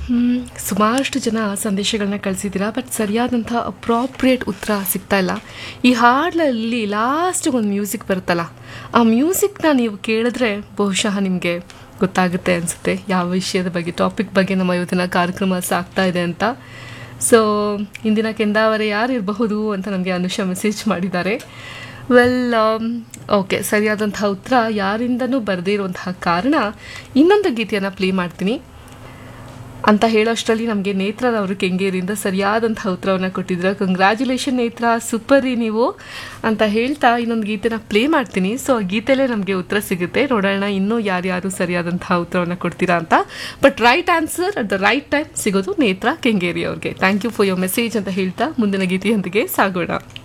ಸುಮಾರಷ್ಟು ಜನ ಸಂದೇಶಗಳನ್ನ ಕಳಿಸಿದ್ದೀರಾ ಬಟ್ ಸರಿಯಾದಂಥ ಅಪ್ರಾಪ್ರಿಯೇಟ್ ಉತ್ತರ ಸಿಗ್ತಾ ಇಲ್ಲ ಈ ಹಾಡಲ್ಲಿ ಲಾಸ್ಟಿಗೆ ಒಂದು ಮ್ಯೂಸಿಕ್ ಬರುತ್ತಲ್ಲ ಆ ಮ್ಯೂಸಿಕ್ನ ನೀವು ಕೇಳಿದ್ರೆ ಬಹುಶಃ ನಿಮಗೆ ಗೊತ್ತಾಗುತ್ತೆ ಅನಿಸುತ್ತೆ ಯಾವ ವಿಷಯದ ಬಗ್ಗೆ ಟಾಪಿಕ್ ಬಗ್ಗೆ ನಮ್ಮ ಇವತ್ತಿನ ಕಾರ್ಯಕ್ರಮ ಸಾಗ್ತಾ ಇದೆ ಅಂತ ಸೊ ಇಂದಿನ ಕೆಂದಾವರೆ ಯಾರು ಇರಬಹುದು ಅಂತ ನಮಗೆ ಅನುಷ ಮೆಸೇಜ್ ಮಾಡಿದ್ದಾರೆ ವೆಲ್ ಓಕೆ ಸರಿಯಾದಂತಹ ಉತ್ತರ ಯಾರಿಂದನೂ ಬರದೇ ಇರುವಂತಹ ಕಾರಣ ಇನ್ನೊಂದು ಗೀತೆಯನ್ನು ಪ್ಲೇ ಮಾಡ್ತೀನಿ ಅಂತ ಹೇಳೋಷ್ಟರಲ್ಲಿ ನಮಗೆ ನೇತ್ರದವರು ಕೆಂಗೇರಿಯಿಂದ ಸರಿಯಾದಂತಹ ಉತ್ತರವನ್ನು ಕೊಟ್ಟಿದ್ರು ಕಂಗ್ರ್ಯಾಚುಲೇಷನ್ ನೇತ್ರ ಸೂಪರ್ ರೀ ನೀವು ಅಂತ ಹೇಳ್ತಾ ಇನ್ನೊಂದು ಗೀತೆನ ಪ್ಲೇ ಮಾಡ್ತೀನಿ ಸೊ ಆ ಗೀತೆಲೇ ನಮಗೆ ಉತ್ತರ ಸಿಗುತ್ತೆ ನೋಡೋಣ ಇನ್ನೂ ಯಾರ್ಯಾರು ಸರಿಯಾದಂತಹ ಉತ್ತರವನ್ನು ಕೊಡ್ತೀರಾ ಅಂತ but right answer at the right time ಸಿಗೋದು ನೇತ್ರ ಕೆಂಗೇರಿ ಅವ್ರಿಗೆ thank you for your message ಅಂತ ಹೇಳ್ತಾ ಮುಂದಿನ ಗೀತೆಯೊಂದಿಗೆ ಸಾಗೋಣ